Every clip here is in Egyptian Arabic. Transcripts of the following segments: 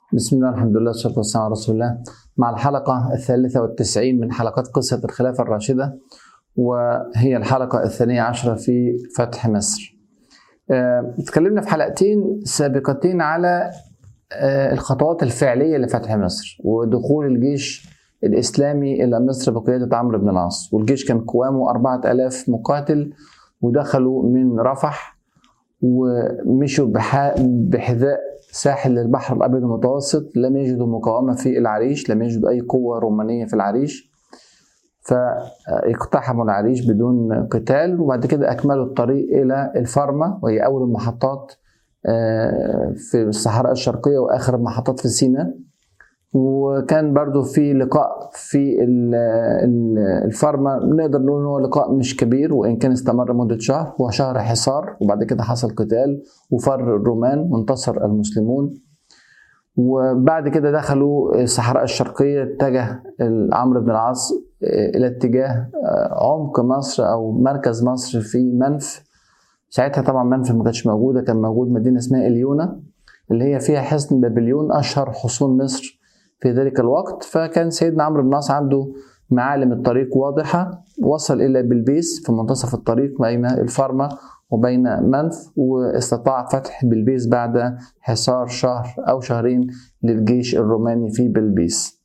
بسم الله الحمد لله والصلاة والسلام على رسول الله مع الحلقة الثالثة والتسعين من حلقات قصة الخلافة الراشدة وهي الحلقة الثانية عشرة في فتح مصر آه، اتكلمنا في حلقتين سابقتين على آه، الخطوات الفعلية لفتح مصر ودخول الجيش الإسلامي إلى مصر بقيادة عمرو بن العاص والجيش كان قوامه أربعة ألاف مقاتل ودخلوا من رفح ومشوا بح- بحذاء ساحل البحر الابيض المتوسط لم يجدوا مقاومه في العريش لم يجدوا اي قوه رومانيه في العريش فاقتحموا العريش بدون قتال وبعد كده اكملوا الطريق الى الفارما وهي اول المحطات آه، في الصحراء الشرقيه واخر المحطات في سيناء وكان برضو في لقاء في ال- ال- الفارما نقدر نقول إن هو لقاء مش كبير وان كان استمر مده شهر هو شهر حصار وبعد كده حصل قتال وفر الرومان وانتصر المسلمون وبعد كده دخلوا الصحراء الشرقية اتجه عمرو بن العاص إلى اتجاه عمق مصر أو مركز مصر في منف ساعتها طبعا منف ما كانتش موجودة كان موجود مدينة اسمها إليونا اللي هي فيها حصن بابليون أشهر حصون مصر في ذلك الوقت فكان سيدنا عمرو بن العاص عنده معالم الطريق واضحة وصل إلى بلبيس في منتصف الطريق بين الفارما وبين منف واستطاع فتح بلبيس بعد حصار شهر أو شهرين للجيش الروماني في بلبيس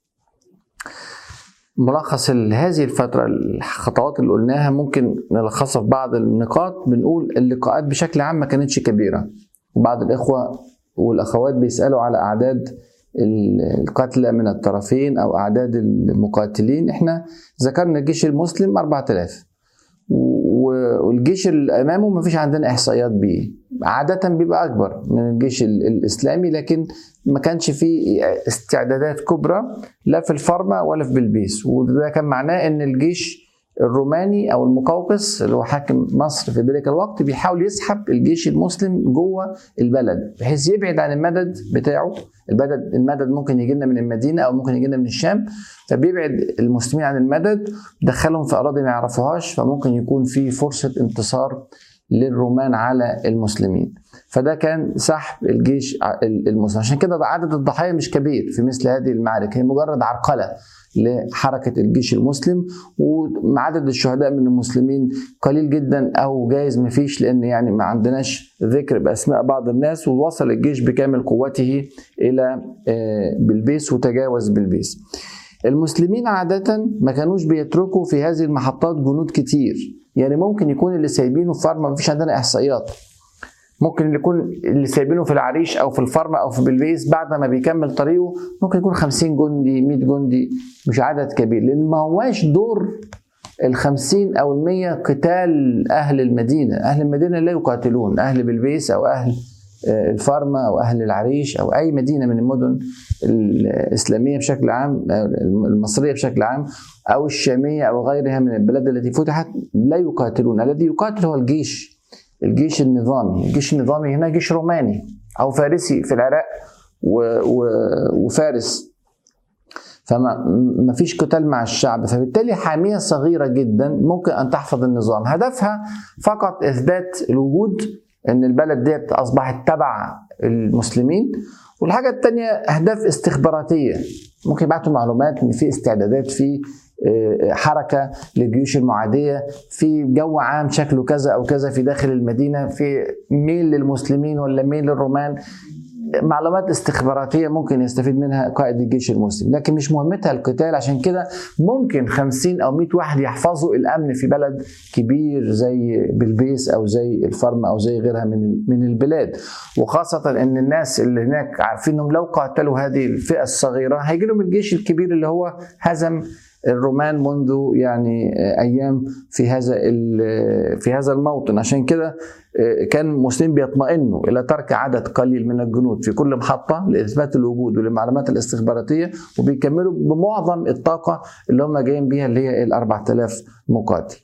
ملخص ال- هذه الفترة الخطوات اللي قلناها ممكن نلخصها في بعض النقاط بنقول اللقاءات بشكل عام ما كانتش كبيرة وبعض الإخوة والأخوات بيسألوا على أعداد ال- القتلى من الطرفين أو أعداد المقاتلين إحنا ذكرنا الجيش المسلم 4000 و- والجيش اللي امامه ما فيش عندنا احصائيات بيه عاده بيبقى اكبر من الجيش ال- الاسلامي لكن ما كانش فيه استعدادات كبرى لا في الفارما ولا في بلبيس وده كان معناه ان الجيش الروماني او المقوقس اللي هو حاكم مصر في ذلك الوقت بيحاول يسحب الجيش المسلم جوه البلد بحيث يبعد عن المدد بتاعه المدد المدد ممكن يجي لنا من المدينه او ممكن يجي لنا من الشام فبيبعد المسلمين عن المدد دخلهم في اراضي ما يعرفوهاش فممكن يكون في فرصه انتصار للرومان على المسلمين فده كان سحب الجيش ع- المسلم عشان كده عدد الضحايا مش كبير في مثل هذه المعارك هي مجرد عرقله لحركه الجيش المسلم وعدد الشهداء من المسلمين قليل جدا او جايز ما فيش لان يعني ما عندناش ذكر باسماء بعض الناس ووصل الجيش بكامل قوته الى آه، بلبيس وتجاوز بلبيس المسلمين عادة ما كانوش بيتركوا في هذه المحطات جنود كتير يعني ممكن يكون اللي سايبينه في فارما مفيش عندنا احصائيات ممكن يكون اللي سايبينه في العريش او في الفارما او في بلبيس بعد ما بيكمل طريقه ممكن يكون 50 جندي 100 جندي مش عدد كبير لان ما هواش دور ال 50 او ال 100 قتال اهل المدينه، اهل المدينه لا يقاتلون، اهل بلبيس او اهل آه، الفارما او اهل العريش او اي مدينه من المدن الاسلاميه بشكل عام آه، المصريه بشكل عام او الشاميه او غيرها من البلاد التي فتحت لا يقاتلون، الذي يقاتل هو الجيش الجيش النظامي، الجيش النظامي هنا جيش روماني او فارسي في العراق و و وفارس فما ما فيش قتال مع الشعب فبالتالي حامية صغيرة جدا ممكن أن تحفظ النظام هدفها فقط إثبات الوجود أن البلد ديت أصبحت تبع المسلمين والحاجة التانية أهداف استخباراتية ممكن يبعتوا معلومات إن في استعدادات في آه، حركة للجيوش المعادية في جو عام شكله كذا أو كذا في داخل المدينة في ميل للمسلمين ولا ميل للرومان معلومات استخباراتية ممكن يستفيد منها قائد الجيش المسلم لكن مش مهمتها القتال عشان كده ممكن 50 أو 100 واحد يحفظوا الأمن في بلد كبير زي بلبيس أو زي الفرما أو زي غيرها من من البلاد وخاصة أن الناس اللي هناك عارفين أنهم لو قاتلوا هذه الفئة الصغيرة هيجي لهم الجيش الكبير اللي هو هزم الرومان منذ يعني ايام في هذا ال- في هذا الموطن عشان كده كان المسلمين بيطمئنوا الى ترك عدد قليل من الجنود في كل محطه لاثبات الوجود وللمعلومات الاستخباراتيه وبيكملوا بمعظم الطاقه اللي هم جايين بيها اللي هي ال 4000 مقاتل.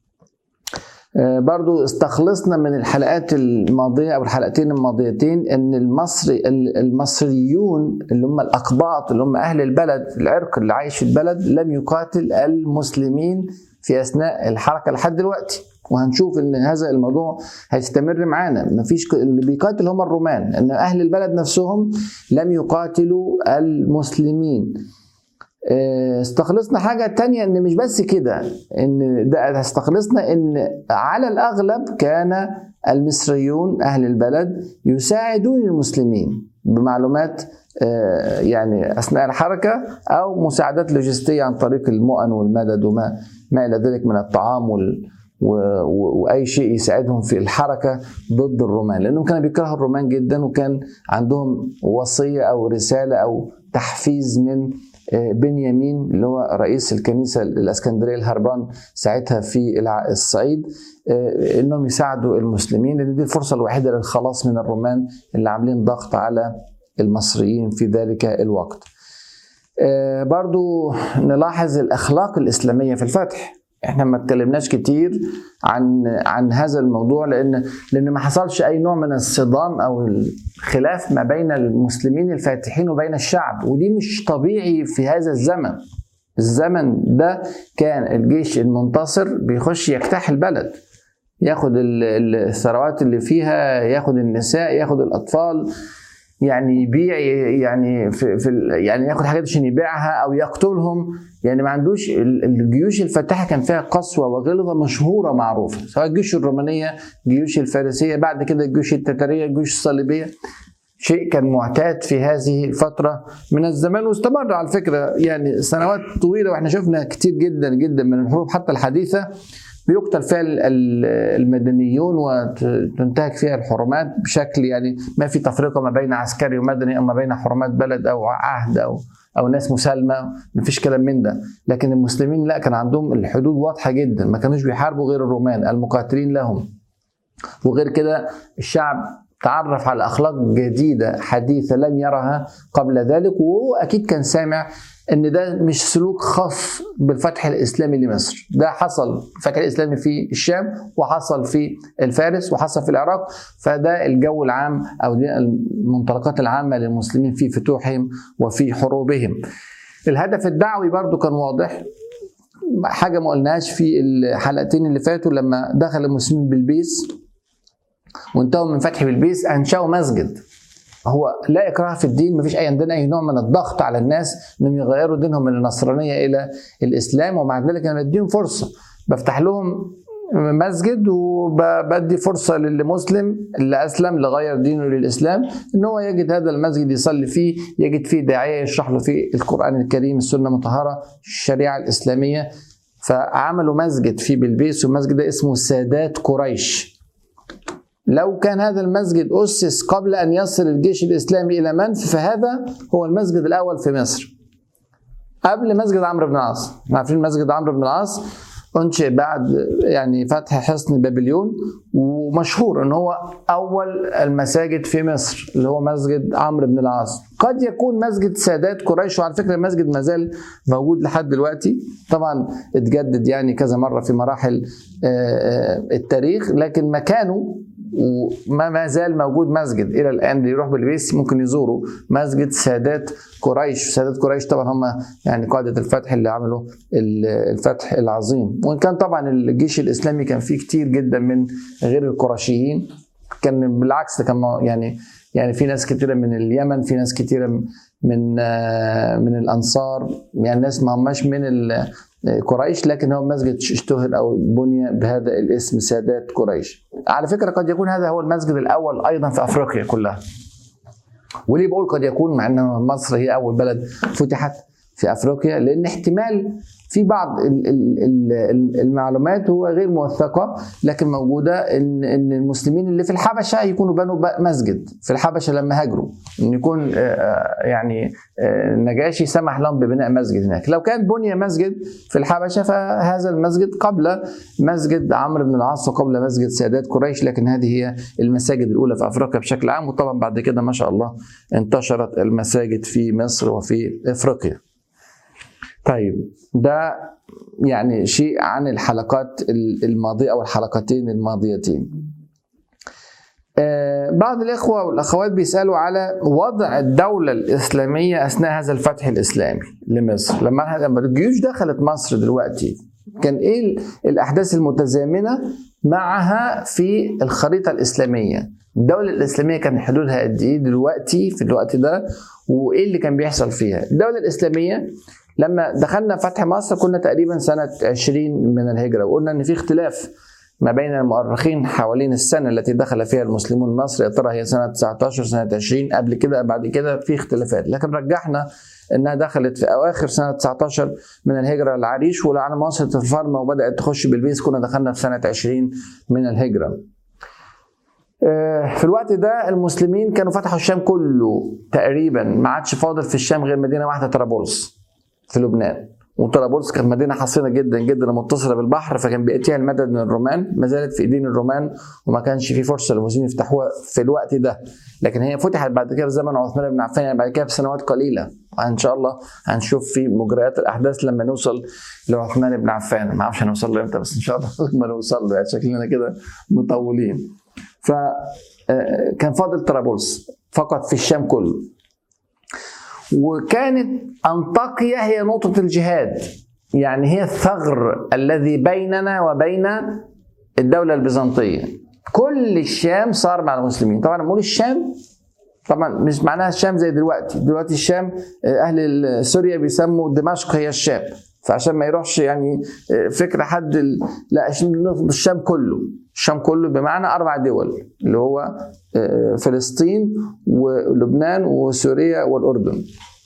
آه، برضو استخلصنا من الحلقات الماضية أو الحلقتين الماضيتين أن المصري المصريون اللي هم الأقباط اللي هم أهل البلد العرق اللي عايش في البلد لم يقاتل المسلمين في أثناء الحركة لحد دلوقتي وهنشوف ان هذا الموضوع هيستمر معانا مفيش اللي بيقاتل هم الرومان ان اهل البلد نفسهم لم يقاتلوا المسلمين آه، استخلصنا حاجة تانية ان مش بس كده ان ده استخلصنا ان على الاغلب كان المصريون اهل البلد يساعدون المسلمين بمعلومات آه، يعني اثناء الحركه او مساعدات لوجستيه عن طريق المؤن والمدد وما ما الى ذلك من الطعام وال واي شيء يساعدهم في الحركه ضد الرومان لانهم كانوا بيكرهوا الرومان جدا وكان عندهم وصيه او رساله او تحفيز من آه، بنيامين اللي هو رئيس الكنيسه الاسكندريه الهربان ساعتها في الصعيد آه، انهم يساعدوا المسلمين لان دي الفرصه الوحيده للخلاص من الرومان اللي عاملين ضغط على المصريين في ذلك الوقت. آه، برضو نلاحظ الاخلاق الاسلاميه في الفتح احنا ما اتكلمناش كتير عن عن هذا الموضوع لان لان ما حصلش اي نوع من الصدام او الخلاف ما بين المسلمين الفاتحين وبين الشعب ودي مش طبيعي في هذا الزمن الزمن ده كان الجيش المنتصر بيخش يجتاح البلد ياخد الثروات اللي فيها ياخد النساء ياخد الاطفال يعني يبيع يعني في, في يعني ياخد حاجات عشان يبيعها او يقتلهم يعني ما عندوش الجيوش الفاتحه كان فيها قسوه وغلظه مشهوره معروفه سواء الجيوش الرومانيه الجيوش الفارسيه بعد كده الجيوش التتاريه الجيوش الصليبيه شيء كان معتاد في هذه الفترة من الزمان واستمر على فكرة يعني سنوات طويلة واحنا شفنا كتير جدا جدا من الحروب حتى الحديثة بيقتل فيها المدنيون وتنتهك فيها الحرمات بشكل يعني ما في تفرقه ما بين عسكري ومدني او ما بين حرمات بلد او عهد او او ناس مسالمه ما فيش كلام من ده لكن المسلمين لا كان عندهم الحدود واضحه جدا ما كانوش بيحاربوا غير الرومان المقاتلين لهم وغير كده الشعب تعرف على اخلاق جديده حديثه لم يرها قبل ذلك وهو اكيد كان سامع ان ده مش سلوك خاص بالفتح الاسلامي لمصر ده حصل الفتح الاسلامي في الشام وحصل في الفارس وحصل في العراق فده الجو العام او دي المنطلقات العامه للمسلمين في فتوحهم وفي حروبهم الهدف الدعوي برضو كان واضح حاجه ما قلناش في الحلقتين اللي فاتوا لما دخل المسلمين بلبيس وانتهوا من فتح بلبيس انشأوا مسجد هو لا اكراه في الدين مفيش اي عندنا اي نوع من الضغط على الناس انهم يغيروا دينهم من النصرانيه الى الاسلام ومع ذلك انا بديهم فرصه بفتح لهم مسجد وبدي فرصة للمسلم اللي أسلم لغير دينه للإسلام إن هو يجد هذا المسجد يصلي فيه يجد فيه داعية يشرح له فيه القرآن الكريم السنة المطهرة الشريعة الإسلامية فعملوا مسجد في بلبيس والمسجد ده اسمه سادات قريش لو كان هذا المسجد أسس قبل أن يصل الجيش الإسلامي إلى منف فهذا هو المسجد الأول في مصر قبل مسجد عمرو بن العاص عارفين مسجد عمرو بن العاص انشئ بعد يعني فتح حصن بابليون ومشهور ان هو اول المساجد في مصر اللي هو مسجد عمرو بن العاص قد يكون مسجد سادات قريش وعلى فكره المسجد ما زال موجود لحد دلوقتي طبعا اتجدد يعني كذا مره في مراحل آه، آه، التاريخ لكن مكانه وما ما زال موجود مسجد الى الان اللي يروح بالبيس ممكن يزوروا مسجد سادات قريش سادات قريش طبعا هم يعني قاده الفتح اللي عملوا الفتح العظيم وان كان طبعا الجيش الاسلامي كان فيه كتير جدا من غير القرشيين كان بالعكس كان يعني يعني في ناس كتيرة من اليمن في ناس كتيرة من آه، من الانصار يعني ناس ما هماش من قريش لكن هو مسجد اشتهر او بني بهذا الاسم سادات قريش. على فكره قد يكون هذا هو المسجد الاول ايضا في افريقيا كلها. وليه بقول قد يكون مع ان مصر هي اول بلد فتحت في افريقيا لان احتمال في بعض المعلومات هو غير موثقه لكن موجوده ان ان المسلمين اللي في الحبشه يكونوا بنوا مسجد في الحبشه لما هاجروا ان يكون آه، آه، يعني النجاشي آه، سمح لهم ببناء مسجد هناك لو كان بني مسجد في الحبشه فهذا المسجد قبل مسجد عمرو بن العاص وقبل مسجد سادات قريش لكن هذه هي المساجد الاولى في افريقيا بشكل عام وطبعا بعد كده ما شاء الله انتشرت المساجد في مصر وفي افريقيا طيب ده يعني شيء عن الحلقات الماضية أو الحلقتين الماضيتين آه، بعض الإخوة والأخوات بيسألوا على وضع الدولة الإسلامية أثناء هذا الفتح الإسلامي لمصر لما لما الجيوش دخلت مصر دلوقتي كان إيه الأحداث المتزامنة معها في الخريطة الإسلامية الدولة الإسلامية كان حدودها قد إيه دلوقتي في الوقت ده وإيه اللي كان بيحصل فيها الدولة الإسلامية لما دخلنا فتح مصر كنا تقريبا سنة 20 من الهجرة وقلنا إن في اختلاف ما بين المؤرخين حوالين السنة التي دخل فيها المسلمون مصر يا ترى هي سنة 19 سنة 20 قبل كده بعد كده في اختلافات لكن رجحنا انها دخلت في اواخر سنة 19 من الهجرة العريش ولعن مصر الفرمة وبدأت تخش بالبيس كنا دخلنا في سنة 20 من الهجرة في الوقت ده المسلمين كانوا فتحوا الشام كله تقريبا ما عادش فاضل في الشام غير مدينة واحدة طرابلس في لبنان وطرابلس كانت مدينه حصينه جدا جدا متصله بالبحر فكان بياتيها المدد من الرومان ما زالت في ايدين الرومان وما كانش في فرصه للمسلمين يفتحوها في الوقت ده لكن هي فتحت بعد كده في زمن عثمان بن عفان يعني بعد كده بسنوات قليله ان شاء الله هنشوف في مجريات الاحداث لما نوصل لعثمان بن عفان ما اعرفش هنوصل له امتى بس ان شاء الله لما نوصل له يعني شكلنا كده مطولين ف كان فاضل طرابلس فقط في الشام كله وكانت أنطاكيا هي نقطة الجهاد يعني هي الثغر الذي بيننا وبين الدولة البيزنطية كل الشام صار مع المسلمين طبعا نقول الشام طبعا مش معناها الشام زي دلوقتي دلوقتي الشام أهل سوريا بيسموا دمشق هي الشام فعشان ما يروحش يعني فكرة حد لا الشام كله الشام كله بمعنى أربع دول اللي هو فلسطين ولبنان وسوريا والأردن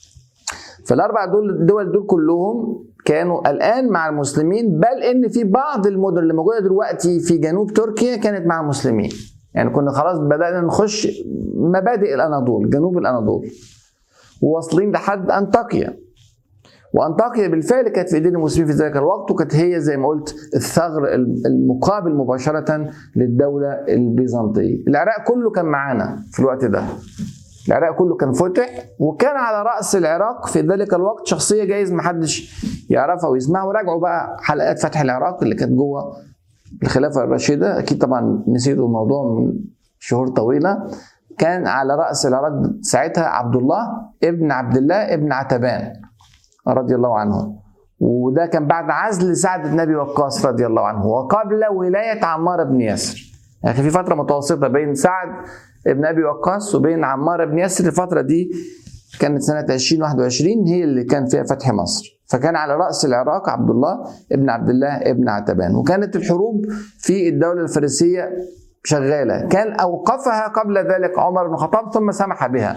فالأربع دول الدول دول كلهم كانوا الآن مع المسلمين بل إن في بعض المدن اللي موجودة دلوقتي في جنوب تركيا كانت مع المسلمين يعني كنا خلاص بدأنا نخش مبادئ الأناضول جنوب الأناضول وواصلين لحد أنطاكيا وانطاكيا بالفعل كانت في ايدين المسلمين في ذلك الوقت وكانت هي زي ما قلت الثغر المقابل مباشره للدوله البيزنطيه. العراق كله كان معانا في الوقت ده. العراق كله كان فتح وكان على راس العراق في ذلك الوقت شخصيه جايز محدش يعرفها ويسمعها وراجعوا بقى حلقات فتح العراق اللي كانت جوه الخلافه الراشده اكيد طبعا نسيتوا الموضوع من شهور طويله كان على راس العراق ساعتها عبد الله ابن عبد الله ابن عتبان رضي الله عنه وده كان بعد عزل سعد بن ابي وقاص رضي الله عنه وقبل ولايه عمار بن ياسر يعني في فتره متوسطه بين سعد بن ابي وقاص وبين عمار بن ياسر الفتره دي كانت سنه 2021 هي اللي كان فيها فتح مصر فكان على راس العراق عبد الله ابن عبد الله ابن عتبان وكانت الحروب في الدوله الفارسيه شغاله كان اوقفها قبل ذلك عمر بن الخطاب ثم سمح بها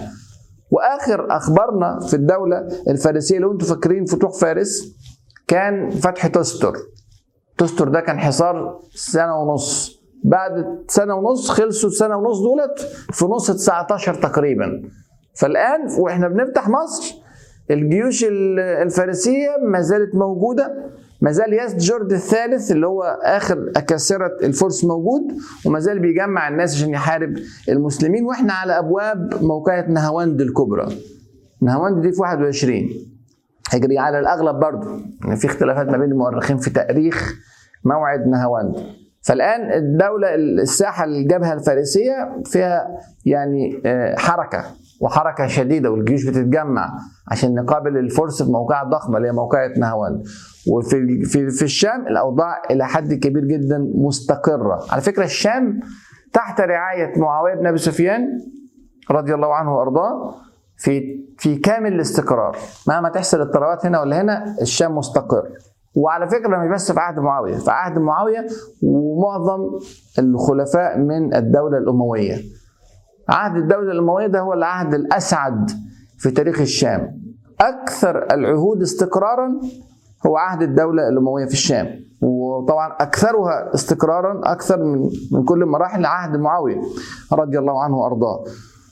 واخر اخبارنا في الدوله الفارسيه لو انتم فاكرين فتوح فارس كان فتح تستر تستر ده كان حصار سنه ونص بعد سنه ونص خلصوا السنه ونص دولت في نص 19 تقريبا فالان واحنا بنفتح مصر الجيوش الفارسيه ما زالت موجوده ما زال يزجرد الثالث اللي هو اخر اكاسره الفرس موجود وما زال بيجمع الناس عشان يحارب المسلمين واحنا على ابواب موقعة نهاوند الكبرى. نهاوند دي في 21 هجري على الاغلب برضه يعني في اختلافات ما بين المؤرخين في تاريخ موعد نهاوند. فالان الدوله الساحه الجبهه الفارسيه فيها يعني حركه وحركه شديده والجيوش بتتجمع عشان نقابل الفرس في موقعة ضخمه اللي هي موقعة نهاوند. وفي في في الشام الاوضاع الى حد كبير جدا مستقره على فكره الشام تحت رعايه معاويه بن ابي سفيان رضي الله عنه وارضاه في في كامل الاستقرار مهما تحصل اضطرابات هنا ولا هنا الشام مستقر وعلى فكره مش بس في عهد معاويه في عهد معاويه ومعظم الخلفاء من الدوله الامويه عهد الدوله الامويه ده هو العهد الاسعد في تاريخ الشام اكثر العهود استقرارا هو عهد الدولة الأموية في الشام وطبعا أكثرها استقرارا أكثر من من كل مراحل عهد معاوية رضي الله عنه وأرضاه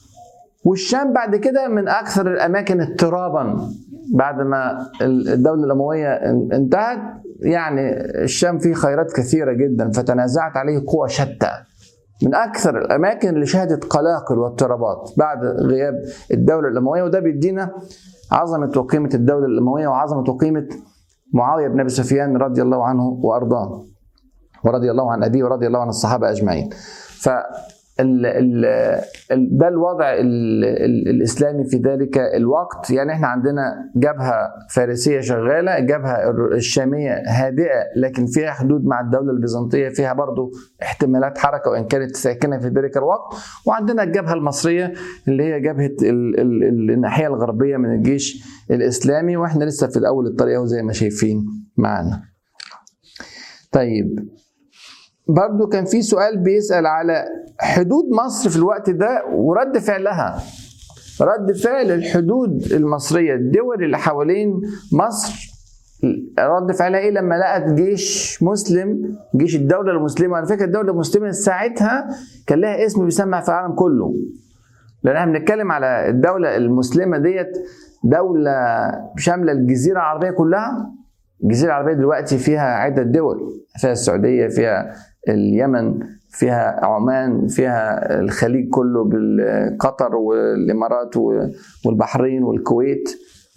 والشام بعد كده من أكثر الأماكن اضطرابا بعد ما الدولة الأموية انتهت يعني الشام فيه خيرات كثيرة جدا فتنازعت عليه قوى شتى من أكثر الأماكن اللي شهدت قلاقل واضطرابات بعد غياب الدولة الأموية وده بيدينا عظمة وقيمة الدولة الأموية وعظمة وقيمة معاوية بن أبي سفيان رضي الله عنه وأرضاه ورضي الله عن أبيه ورضي الله عن الصحابة أجمعين ف ال ال ال ده الوضع ال ال الاسلامي في ذلك الوقت يعني احنا عندنا جبهه فارسيه شغاله الجبهه الشاميه هادئه لكن فيها حدود مع الدوله البيزنطيه فيها برضو احتمالات حركه وان كانت ساكنه في ذلك الوقت وعندنا الجبهه المصريه اللي هي جبهه ال ال ال الناحيه الغربيه من الجيش الاسلامي واحنا لسه في الاول الطريق زي ما شايفين معانا طيب برضو كان في سؤال بيسأل على حدود مصر في الوقت ده ورد فعلها رد فعل الحدود المصرية الدول اللي حوالين مصر رد فعلها ايه لما لقت جيش مسلم جيش الدولة المسلمة على فكرة الدولة المسلمة ساعتها كان لها اسم بيسمع في العالم كله لان احنا بنتكلم على الدولة المسلمة ديت دولة شاملة الجزيرة العربية كلها الجزيرة العربية دلوقتي فيها عدة دول فيها السعودية فيها اليمن فيها عمان فيها الخليج كله بالقطر والامارات والبحرين والكويت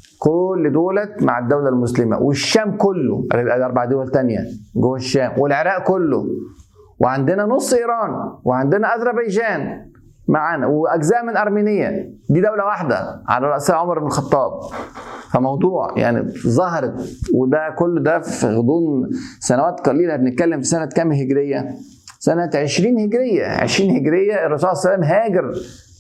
كل دولت مع الدولة المسلمة والشام كله أربع دول تانية جوه الشام والعراق كله وعندنا نص إيران وعندنا أذربيجان معانا وأجزاء من أرمينيا دي دولة واحدة على رأسها عمر بن الخطاب فموضوع يعني ظهرت وده كل ده في غضون سنوات قليله بنتكلم في سنه كام هجريه؟ سنه 20 هجريه 20 هجريه الرسول صلى الله عليه وسلم هاجر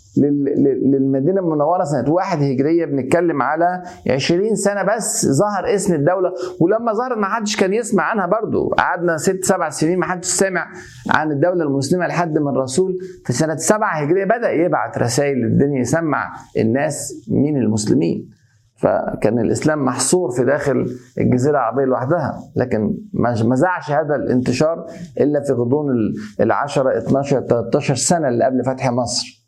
للمدينة المنورة سنة واحد هجرية بنتكلم على 20 سنة بس ظهر اسم الدولة ولما ظهرت ما حدش كان يسمع عنها برضو قعدنا ست سبع سنين ما حدش سامع عن الدولة المسلمة لحد ما الرسول في سنة سبعة هجرية بدأ يبعت رسائل للدنيا يسمع الناس مين المسلمين فكان الاسلام محصور في داخل الجزيره العربيه لوحدها لكن ما زعش هذا الانتشار الا في غضون ال 10 12 13 سنه اللي قبل فتح مصر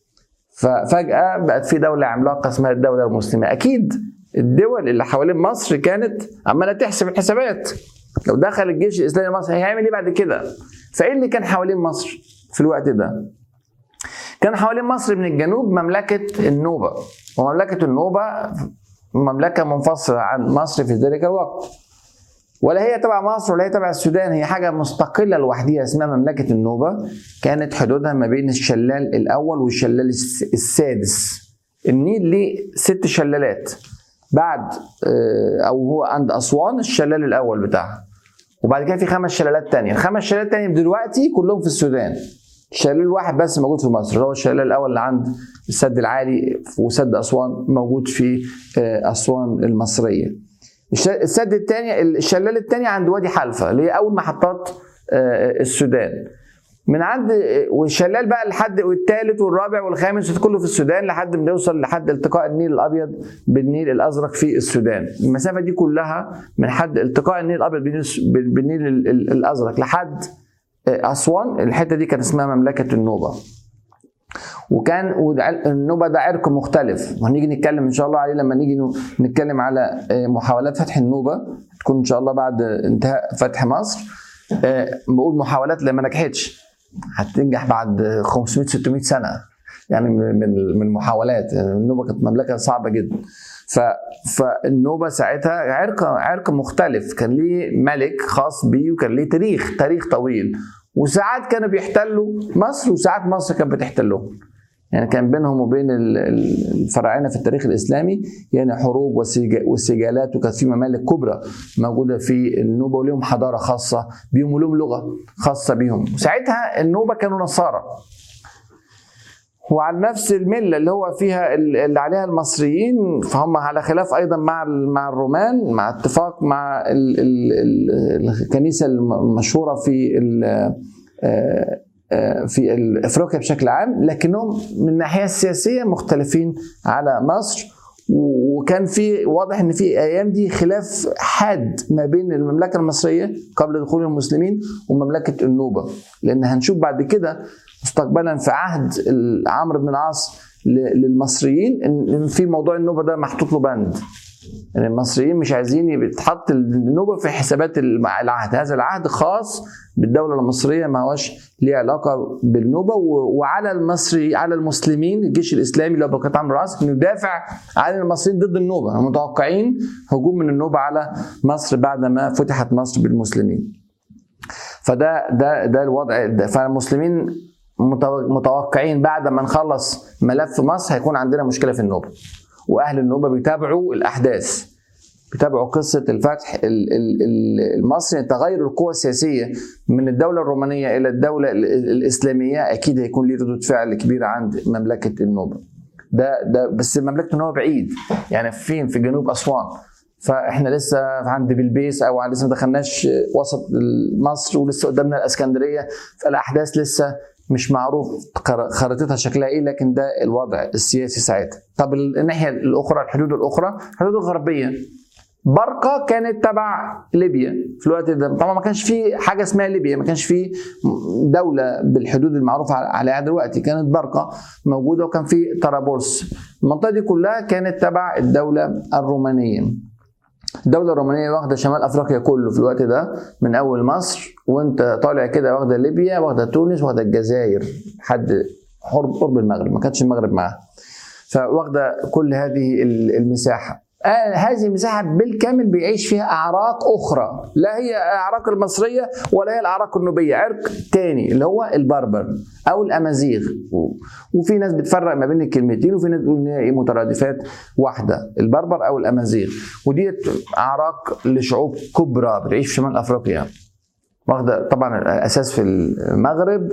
ففجاه بقت في دوله عملاقه اسمها الدوله المسلمه اكيد الدول اللي حوالين مصر كانت عماله تحسب الحسابات لو دخل الجيش الاسلامي مصر هيعمل ايه بعد كده فايه اللي كان حوالين مصر في الوقت ده كان حوالين مصر من الجنوب مملكه النوبه ومملكه النوبه مملكه منفصله عن مصر في ذلك الوقت ولا هي تبع مصر ولا هي تبع السودان هي حاجه مستقله لوحدها اسمها مملكه النوبه كانت حدودها ما بين الشلال الاول والشلال السادس النيل ليه ست شلالات بعد او هو عند اسوان الشلال الاول بتاعها وبعد كده في خمس شلالات تانية الخمس شلالات تانية دلوقتي كلهم في السودان الشلال الواحد بس موجود في مصر اللي هو الشلال الاول اللي عند السد العالي وسد اسوان موجود في اسوان المصريه السد الثاني الشلال الثاني عند وادي حلفا اللي هي اول محطات السودان من عند والشلال بقى لحد والثالث والرابع والخامس كله في السودان لحد ما يوصل لحد التقاء النيل الابيض بالنيل الازرق في السودان المسافه دي كلها من حد التقاء النيل الابيض بالنيل الازرق لحد اسوان الحته دي كانت اسمها مملكه النوبه وكان النوبه ده عرق مختلف وهنيجي نتكلم ان شاء الله عليه لما نيجي نتكلم على محاولات فتح النوبه تكون ان شاء الله بعد انتهاء فتح مصر بقول محاولات اللي ما نجحتش هتنجح بعد 500 600 سنه يعني من من محاولات النوبه كانت مملكه صعبه جدا ف فالنوبه ساعتها عرق عرق مختلف كان ليه ملك خاص بيه وكان ليه تاريخ تاريخ طويل وساعات كانوا بيحتلوا مصر وساعات مصر كانت بتحتلهم يعني كان بينهم وبين الفراعنه في التاريخ الاسلامي يعني حروب وسجالات وكانت في ممالك كبرى موجوده في النوبه وليهم حضاره خاصه بيهم ولهم لغه خاصه بيهم وساعتها النوبه كانوا نصارى وعلى نفس المله اللي هو فيها اللي عليها المصريين فهم على خلاف ايضا مع مع الرومان مع اتفاق مع ال ال الكنيسه المشهوره في في افريقيا بشكل عام لكنهم من الناحيه السياسيه مختلفين على مصر وكان في واضح ان في ايام دي خلاف حاد ما بين المملكه المصريه قبل دخول المسلمين ومملكه النوبه لان هنشوف بعد كده مستقبلا في عهد عمرو بن العاص للمصريين ان في موضوع النوبه ده محطوط له بند يعني المصريين مش عايزين يتحط النوبه في حسابات العهد هذا العهد خاص بالدوله المصريه ما هوش ليه علاقه بالنوبه وعلى المصري على المسلمين الجيش الاسلامي اللي هو بركات عمرو العاص انه يدافع عن المصريين ضد النوبه متوقعين هجوم من النوبه على مصر بعد ما فتحت مصر بالمسلمين فده ده ده الوضع ده فالمسلمين متوقعين بعد ما نخلص ملف مصر هيكون عندنا مشكله في النوبه واهل النوبه بيتابعوا الاحداث بيتابعوا قصه الفتح المصري تغير القوى السياسيه من الدوله الرومانيه الى الدوله الاسلاميه اكيد هيكون ليه ردود فعل كبيره عند مملكه النوبه ده ده بس مملكه النوبه بعيد يعني فين في جنوب اسوان فاحنا لسه عند بلبيس او لسه ما دخلناش وسط مصر ولسه قدامنا الاسكندريه فالاحداث لسه مش معروف خريطتها شكلها ايه لكن ده الوضع السياسي ساعتها طب الناحيه الاخرى الحدود الاخرى الحدود الغربيه برقه كانت تبع ليبيا في الوقت ده طبعا ما كانش في حاجه اسمها ليبيا ما كانش في دوله بالحدود المعروفه عليها دلوقتي كانت برقه موجوده وكان في طرابلس المنطقه دي كلها كانت تبع الدوله الرومانيه الدولة الرومانية واخدة شمال أفريقيا كله في الوقت ده من أول مصر وأنت طالع كده واخدة ليبيا واخدة تونس واخدة الجزائر لحد قرب المغرب ما كانتش المغرب معاها فواخدة كل هذه المساحة آه هذه المساحة بالكامل بيعيش فيها أعراق أخرى لا هي أعراق المصرية ولا هي الأعراق النوبية عرق تاني اللي هو البربر أو الأمازيغ وفي ناس بتفرق ما بين الكلمتين وفي ناس بتقول إن هي مترادفات واحدة البربر أو الأمازيغ وديت أعراق لشعوب كبرى بتعيش في شمال أفريقيا واخدة طبعا الأساس في المغرب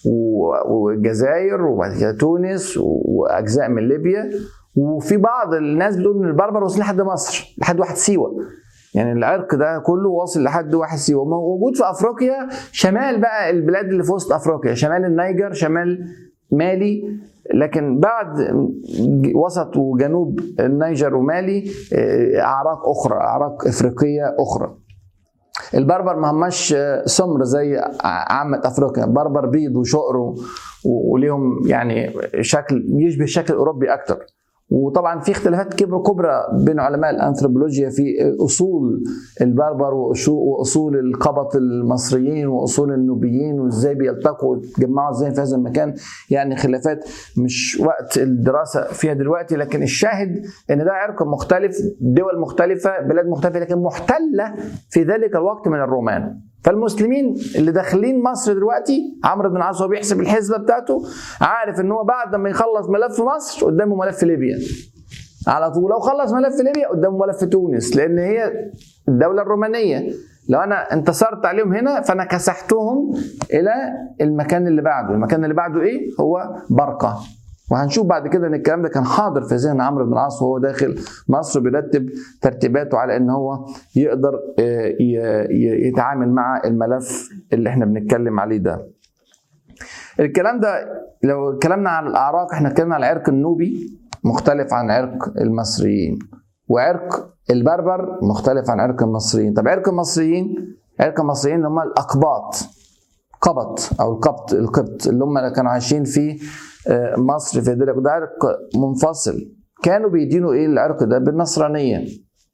والجزائر وبعد كده تونس وأجزاء من ليبيا وفي بعض الناس بتقول ان البربر واصل لحد مصر لحد واحد سيوه يعني العرق ده كله واصل لحد واحد سيوه موجود في افريقيا شمال بقى البلاد اللي في وسط افريقيا شمال النيجر شمال مالي لكن بعد وسط وجنوب النيجر ومالي آه، اعراق اخرى اعراق افريقيه اخرى البربر ما هماش سمر زي عامة افريقيا بربر بيض وشقر وليهم يعني شكل يشبه الشكل الاوروبي اكتر وطبعا في اختلافات كبرى بين علماء الانثروبولوجيا في اصول البربر واصول القبط المصريين واصول النوبيين وازاي بيلتقوا ويتجمعوا ازاي في هذا المكان يعني خلافات مش وقت الدراسه فيها دلوقتي لكن الشاهد ان ده عرق مختلف دول مختلفه بلاد مختلفه لكن محتله في ذلك الوقت من الرومان فالمسلمين اللي داخلين مصر دلوقتي عمرو بن العاص وهو بيحسب الحسبه بتاعته عارف ان هو بعد ما يخلص ملف مصر قدامه ملف ليبيا على طول لو خلص ملف ليبيا قدامه ملف تونس لان هي الدوله الرومانيه لو انا انتصرت عليهم هنا فانا كسحتهم الى المكان اللي بعده المكان اللي بعده ايه هو برقه وهنشوف بعد كده ان الكلام ده كان حاضر في ذهن عمرو بن العاص وهو داخل مصر بيرتب ترتيباته على ان هو يقدر آه، يتعامل مع الملف اللي احنا بنتكلم عليه ده. الكلام ده لو اتكلمنا عن الاعراق احنا اتكلمنا عن العرق النوبي مختلف عن عرق المصريين وعرق البربر مختلف عن عرق المصريين طب عرق المصريين عرق المصريين اللي هم الاقباط قبط او القبط القبط اللي هم كانوا عايشين في آه، مصر في ذلك ده عرق منفصل كانوا بيدينوا ايه العرق ده بالنصرانيه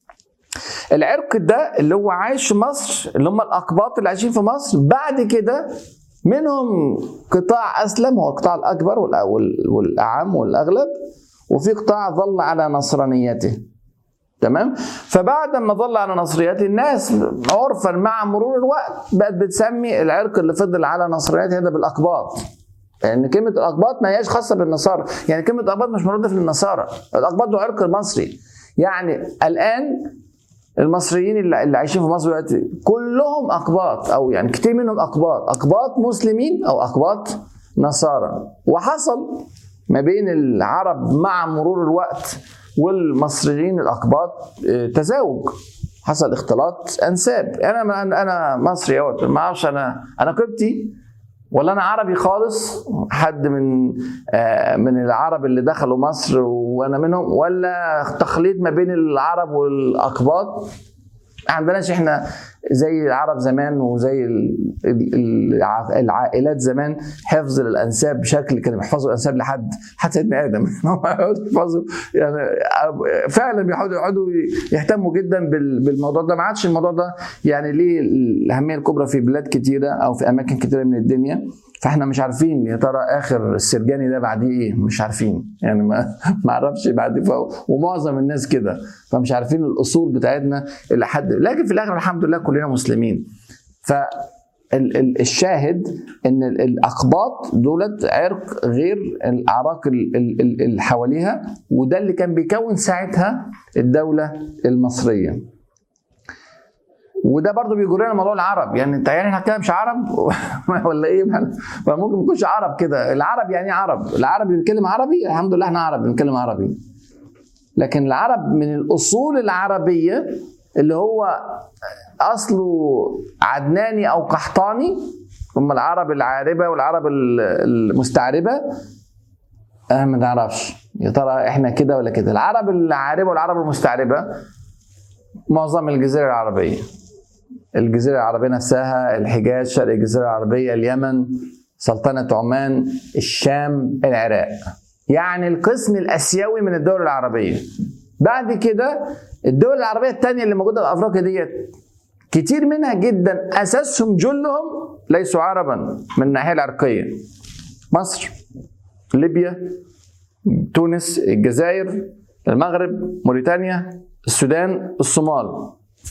العرق ده اللي هو عايش في مصر اللي هم الاقباط اللي عايشين في مصر بعد كده منهم قطاع اسلم هو القطاع الاكبر والاعم والاغلب وفي قطاع ظل على نصرانيته تمام فبعد ما ظل على نصريته الناس عرفا مع مرور الوقت بقت بتسمي العرق اللي فضل على نصريته هذا بالاقباط لان يعني كلمه الاقباط ما هياش خاصه بالنصارى يعني كلمه الاقباط مش مرادف للنصارى الاقباط ده عرق مصري يعني الان المصريين اللي عايشين في مصر دلوقتي كلهم اقباط او يعني كتير منهم اقباط اقباط مسلمين او اقباط نصارى وحصل ما بين العرب مع مرور الوقت والمصريين الاقباط آه، تزاوج حصل اختلاط انساب انا انا مصري ما اعرفش انا انا قبطي ولا انا عربي خالص حد من آه، من العرب اللي دخلوا مصر وانا منهم ولا تخليط ما بين العرب والاقباط عندناش احنا زي العرب زمان وزي العائلات زمان حفظ الانساب بشكل كانوا بيحفظوا الانساب لحد حتى سيدنا ادم يحفظوا يعني فعلا بيقعدوا يقعدوا يهتموا جدا بالموضوع ده ما عادش الموضوع ده يعني ليه الاهميه الكبرى في بلاد كتيره او في اماكن كتيره من الدنيا فاحنا مش عارفين يا ترى اخر السرجاني ده بعديه ايه مش عارفين يعني ما ما اعرفش بعد ومعظم الناس كده فمش عارفين الاصول بتاعتنا الى حد لكن في الاخر الحمد لله كلنا مسلمين ف ال- ال- الشاهد ان ال- الاقباط دولت عرق غير الاعراق ال- ال- ال- اللي حواليها وده اللي كان بيكون ساعتها الدوله المصريه وده برضو بيجرنا موضوع العرب يعني انت يعني احنا كده مش عرب ولا ايه فممكن ما نكونش عرب كده العرب يعني إيه عرب العرب اللي بيتكلم عربي الحمد لله احنا عرب بنتكلم عربي لكن العرب من الاصول العربيه اللي هو اصله عدناني او قحطاني هم العرب العاربه والعرب ال- المستعربه انا ما نعرفش يا ترى احنا كده ولا كده العرب العاربه والعرب المستعربه معظم الجزيره العربيه الجزيره العربيه نفسها الحجاز شرق الجزيره العربيه اليمن سلطنه عمان الشام العراق يعني القسم الاسيوي من الدول العربيه بعد كده الدول العربيه الثانيه اللي موجوده في افريقيا ديت كتير منها جدا اساسهم جلهم ليسوا عربا من الناحيه العرقيه مصر ليبيا تونس الجزائر المغرب موريتانيا السودان الصومال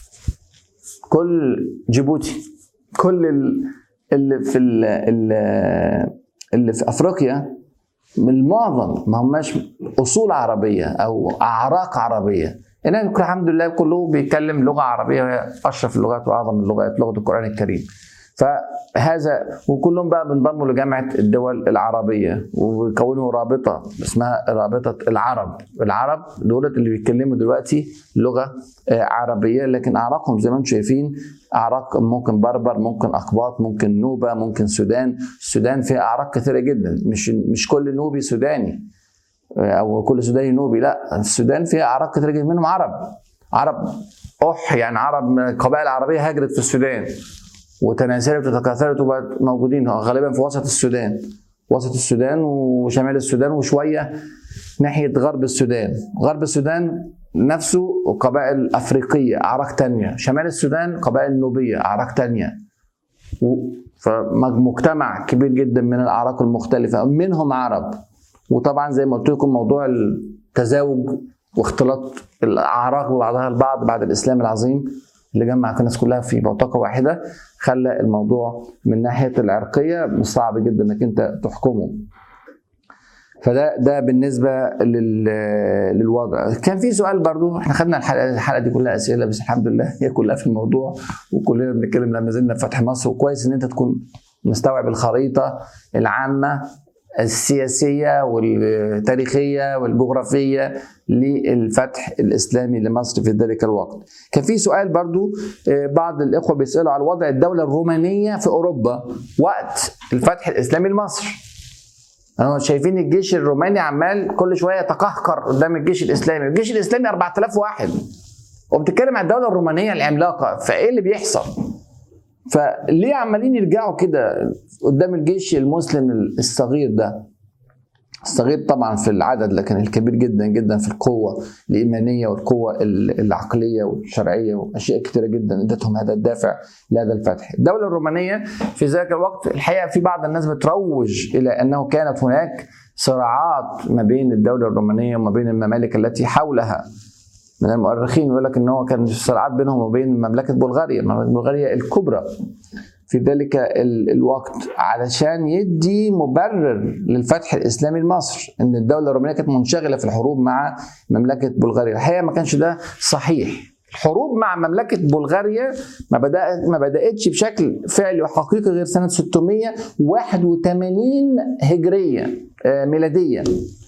كل جيبوتي كل ال- اللي في ال- ال- اللي في افريقيا من المعظم ما هماش اصول عربيه او اعراق عربيه انما الحمد لله كله بيتكلم لغه عربيه وهي اشرف اللغات واعظم اللغات لغه القران الكريم فهذا وكلهم بقى بينضموا لجامعه الدول العربيه ويكونوا رابطه اسمها رابطه العرب العرب دولت اللي بيتكلموا دلوقتي لغه آه، عربيه لكن اعراقهم زي ما انتم شايفين اعراق ممكن بربر ممكن اقباط ممكن نوبه ممكن سودان السودان فيها اعراق كثيره جدا مش مش كل نوبي سوداني او كل سوداني نوبي لا السودان فيها اعراق كثيره جدا منهم عرب عرب اح يعني عرب من القبائل العربيه هاجرت في السودان وتناثرت وتكاثرت وبقت موجودين غالبا في وسط السودان وسط السودان وشمال السودان وشويه ناحيه غرب السودان غرب السودان نفسه قبائل افريقيه اعراق تانية شمال السودان قبائل نوبيه اعراق تانية و- فمجتمع كبير جدا من الاعراق المختلفه منهم عرب وطبعا زي ما قلت لكم موضوع التزاوج واختلاط الاعراق ببعضها البعض بعد الاسلام العظيم اللي جمع الناس كلها في بوتقه واحده خلى الموضوع من ناحيه العرقيه صعب جدا انك انت تحكمه فده ده بالنسبه لل للوضع كان في سؤال برضو احنا خدنا الحلقه الحلقه دي كلها اسئله بس الحمد لله هي كلها في الموضوع وكلنا بنتكلم لما زلنا في فتح مصر وكويس ان انت تكون مستوعب الخريطه العامه السياسيه والتاريخيه والجغرافيه للفتح الاسلامي لمصر في ذلك الوقت. كان في سؤال برضو آه، بعض الاخوه بيسالوا على وضع الدوله الرومانيه في اوروبا وقت الفتح الاسلامي لمصر. اهو شايفين الجيش الروماني عمال كل شويه يتقهقر قدام الجيش الاسلامي، الجيش الاسلامي 4000 واحد. وبتتكلم عن الدوله الرومانيه العملاقه، فايه اللي بيحصل؟ فليه عمالين يرجعوا كده قدام الجيش المسلم الصغير ده الصغير طبعا في العدد لكن الكبير جدا جدا في القوة الإيمانية والقوة العقلية والشرعية وأشياء كثيرة جدا ادتهم هذا الدافع لهذا الفتح الدولة الرومانية في ذلك الوقت الحقيقة في بعض الناس بتروج إلى أنه كانت هناك صراعات ما بين الدولة الرومانية وما بين الممالك التي حولها من المؤرخين يقول لك ان هو كان في صراعات بينهم وبين مملكه بلغاريا، مملكه بلغاريا الكبرى في ذلك ال- الوقت علشان يدي مبرر للفتح الاسلامي لمصر ان الدوله الرومانيه كانت منشغله في الحروب مع مملكه بلغاريا، الحقيقه ما كانش ده صحيح. الحروب مع مملكه بلغاريا ما بدات ما بداتش بشكل فعلي وحقيقي غير سنه 681 هجريه آه، ميلاديه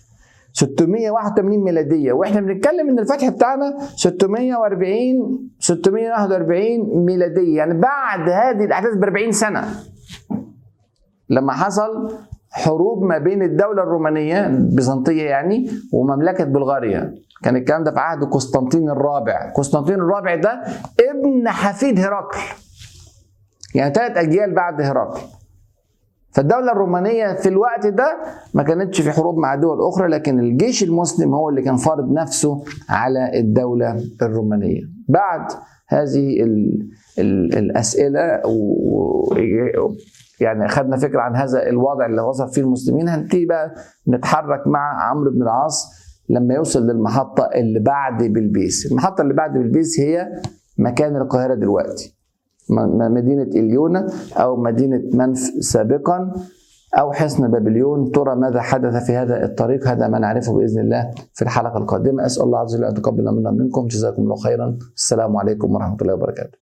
681 ميلاديه واحنا بنتكلم ان الفتح بتاعنا 640 641 ميلاديه يعني بعد هذه الاحداث ب 40 سنه لما حصل حروب ما بين الدوله الرومانيه البيزنطيه يعني ومملكه بلغاريا كان الكلام ده في عهد قسطنطين الرابع قسطنطين الرابع ده ابن حفيد هرقل يعني ثلاث اجيال بعد هرقل فالدولة الرومانية في الوقت ده ما كانتش في حروب مع دول أخرى لكن الجيش المسلم هو اللي كان فارض نفسه على الدولة الرومانية بعد هذه ال ال الأسئلة و يعني أخذنا فكرة عن هذا الوضع اللي وصل فيه المسلمين هنبتدي بقى نتحرك مع عمرو بن العاص لما يوصل للمحطة اللي بعد بلبيس المحطة اللي بعد بلبيس هي مكان القاهرة دلوقتي م- مدينة إليونا أو مدينة منف سابقا أو حصن بابليون ترى ماذا حدث في هذا الطريق هذا ما نعرفه بإذن الله في الحلقة القادمة أسأل الله عز وجل أن يتقبل منا منكم جزاكم الله خيرا السلام عليكم ورحمة الله وبركاته